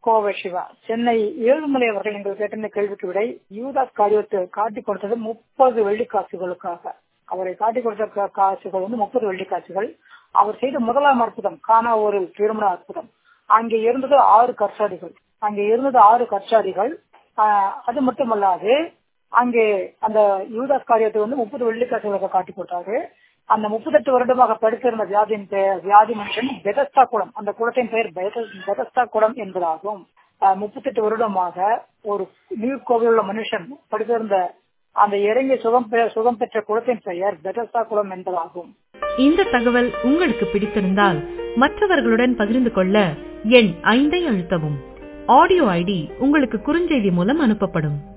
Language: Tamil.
கோவை சிவா சென்னை ஏழுமலை அவர்கள் எங்கள் கேட்டிருந்த கேள்விக்கு விடை யூதாஸ் காரியத்தை காட்டி கொடுத்தது முப்பது வெள்ளி காசுகளுக்காக அவரை காட்டி கொடுத்த கா- காசுகள் வந்து முப்பது வெள்ளி காசுகள் அவர் செய்த முதலாம் அற்புதம் காணா ஒரு திருமண அற்புதம் அங்கே இருந்தது ஆறு கற்சாடிகள் அங்கே இருந்தது ஆறு கற்சாடிகள் ஆஹ், அது மட்டுமல்லாது அங்கே அந்த யூதாஸ் காரியத்தை வந்து முப்பது வெள்ளி காசுகளுக்கு காட்டி கொடுத்தாரு அந்த முப்பத்தெட்டு வருடமாக படுத்திருந்த வியாதியின் பெயர் வியாதி மனுஷன் பெதஸ்தா குளம் அந்த குளத்தின் பெயர் பெத- பெதஸ்தா குளம் என்பதாகும் ஆஹ், முப்பத்தெட்டு வருடமாக ஒரு நீர் கோவில் உள்ள மனுஷன் படுத்திருந்த அந்த இறங்கி சுகம் பெ- சுகம் பெற்ற குளத்தின் பெயர் பெதஸ்தா குளம் என்பதாகும் இந்த தகவல் உங்களுக்கு பிடித்திருந்தால் மற்றவர்களுடன் பகிர்ந்து கொள்ள எண் ஐந்தை அழுத்தவும் ஆடியோ ஐடி உங்களுக்கு குறுஞ்செய்தி மூலம் அனுப்பப்படும்